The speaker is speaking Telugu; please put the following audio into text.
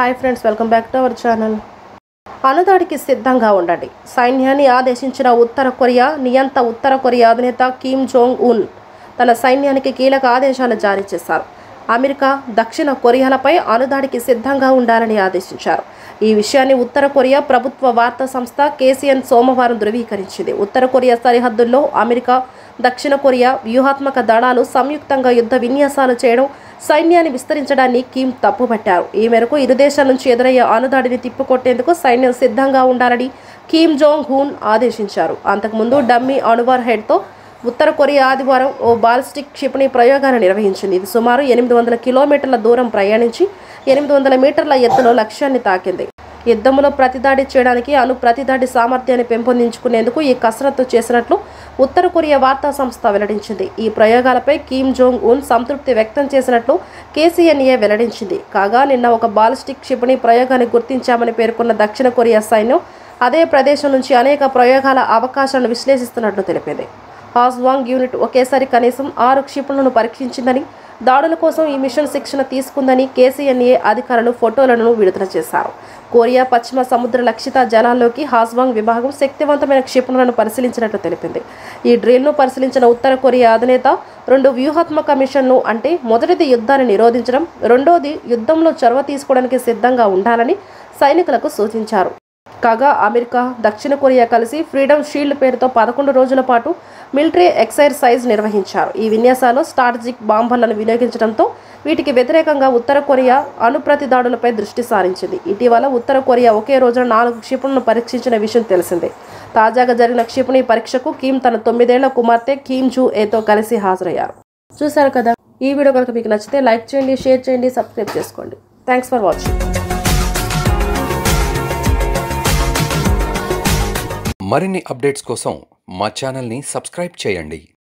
hi friends welcome back to our channel అనుదాడికి సిద్ధంగా ఉండండి సైన్యాన్ని ఆదేశించిన ఉత్తర కొరియా నియంత ఉత్తర కొరియా అధినేత కిమ్ జోంగ్ ఉన్ తన సైన్యానికి కీలక ఆదేశాలు జారీ చేశారు అమెరికా దక్షిణ కొరియాలపై అనుదాడికి సిద్ధంగా ఉండాలని ఆదేశించారు ఈ విషయాన్ని ఉత్తర కొరియా ప్రభుత్వ వార్తా సంస్థ కేసీఎన్ సోమవారం ధృవీకరించింది ఉత్తర కొరియా సరిహద్దుల్లో అమెరికా దక్షిణ కొరియా వ్యూహాత్మక దళాలు సంయుక్తంగా యుద్ధ విన్యాసాలు చేయడం సైన్యాన్ని విస్తరించడాన్ని కిమ్ తప్పుపట్టారు ఈ మేరకు ఇరు దేశాల నుంచి ఎదురయ్యే అణుదాడిని తిప్పికొట్టేందుకు సైన్యం సిద్ధంగా ఉండాలని కిమ్ జోంగ్ హూన్ ఆదేశించారు అంతకుముందు డమ్మీ అణువార్ హెడ్తో ఉత్తర కొరియా ఆదివారం ఓ బాలిస్టిక్ క్షిపణి ప్రయోగాన్ని నిర్వహించింది ఇది సుమారు ఎనిమిది వందల కిలోమీటర్ల దూరం ప్రయాణించి ఎనిమిది వందల మీటర్ల ఎత్తులో లక్ష్యాన్ని తాకింది యుద్ధంలో ప్రతిదాడి చేయడానికి అణు ప్రతిదాడి సామర్థ్యాన్ని పెంపొందించుకునేందుకు ఈ కసరత్తు చేసినట్లు ఉత్తర కొరియా వార్తా సంస్థ వెల్లడించింది ఈ ప్రయోగాలపై కిమ్ జోంగ్ ఉన్ సంతృప్తి వ్యక్తం చేసినట్లు కేసీఎన్ఏ వెల్లడించింది కాగా నిన్న ఒక బాలిస్టిక్ క్షిపణి ప్రయోగాన్ని గుర్తించామని పేర్కొన్న దక్షిణ కొరియా సైన్యం అదే ప్రదేశం నుంచి అనేక ప్రయోగాల అవకాశాలను విశ్లేషిస్తున్నట్లు తెలిపింది హాస్వాంగ్ యూనిట్ ఒకేసారి కనీసం ఆరు క్షిపణులను పరీక్షించిందని దాడుల కోసం ఈ మిషన్ శిక్షణ తీసుకుందని కేసీఎన్ఏ అధికారులు ఫోటోలను విడుదల చేశారు కొరియా పశ్చిమ సముద్ర లక్షిత జలాల్లోకి హాస్వాంగ్ విభాగం శక్తివంతమైన క్షిపణులను పరిశీలించినట్లు తెలిపింది ఈ డ్రిల్ను పరిశీలించిన ఉత్తర కొరియా అధినేత రెండు వ్యూహాత్మక మిషన్లు అంటే మొదటిది యుద్ధాన్ని నిరోధించడం రెండోది యుద్ధంలో చొరవ తీసుకోవడానికి సిద్ధంగా ఉండాలని సైనికులకు సూచించారు కాగా అమెరికా దక్షిణ కొరియా కలిసి ఫ్రీడమ్ షీల్డ్ పేరుతో పదకొండు రోజుల పాటు మిలిటరీ ఎక్సైజ్ నిర్వహించారు ఈ విన్యాసాల్లో స్ట్రాటజిక్ బాంబర్లను వినియోగించడంతో వీటికి వ్యతిరేకంగా ఉత్తర కొరియా అణుప్రతి దాడులపై దృష్టి సారించింది ఇటీవల ఉత్తర కొరియా ఒకే రోజున నాలుగు క్షిపణులను పరీక్షించిన విషయం తెలిసిందే తాజాగా జరిగిన క్షిపణి పరీక్షకు కిమ్ తన తొమ్మిదేళ్ల కుమార్తె కిమ్ జూ ఏతో కలిసి హాజరయ్యారు చూశారు కదా ఈ వీడియో కనుక మీకు నచ్చితే లైక్ చేయండి షేర్ చేయండి సబ్స్క్రైబ్ చేసుకోండి థ్యాంక్స్ ఫర్ వాచింగ్ మరిన్ని అప్డేట్స్ కోసం మా ఛానల్ని సబ్స్క్రైబ్ చేయండి